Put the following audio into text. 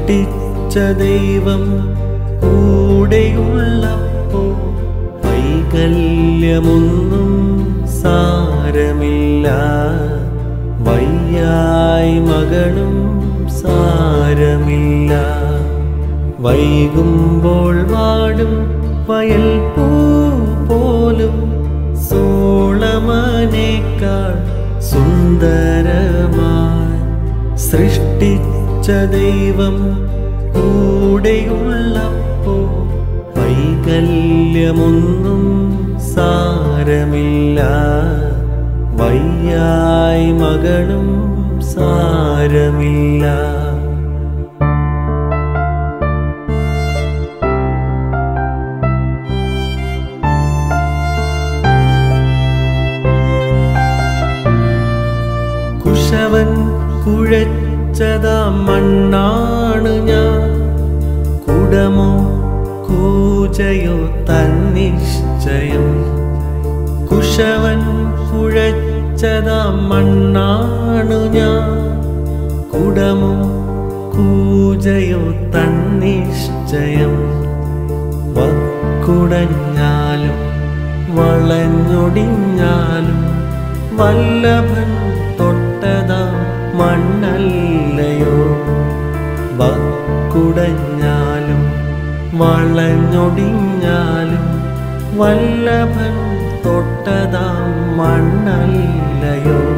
സൃഷ്ടിച്ച ദൈവം കൂടെയുള്ളപ്പോ വൈകല്യമൊന്നും സാരമില്ല വയ്യായി മകളും സാരമില്ല വൈകുമ്പോൾ വാടും വയൽ പൂ പോലും സോളമനേക്കാൾ സുന്ദരമായി സൃഷ്ടിച്ച ദൈവം കൂടെയുള്ളപ്പോ വൈകല്യമൊന്നും സാരമില്ല വയ്യായി മകളും സാരമില്ല കുശവൻ കുഴച്ചതാ മണ്ണാണ് ഞാൻ കുടമോ കൂജയോ തന്നിശ്ചയം കുശവൻ കുഴച്ചതാ മണ്ണാണു ഞാൻ കുടമോ കൂജയോ തന്നിശ്ചയം വക്കുടഞ്ഞാലും വളഞ്ഞൊടിഞ്ഞാലും വല്ലഭൻ തൊട്ടതാ മണ്ണല്ലയോ വക്കുടഞ്ഞാലും വളഞ്ഞൊടിഞ്ഞാലും വല്ലഭൻ തൊട്ടതാ മണ്ണല്ലയോ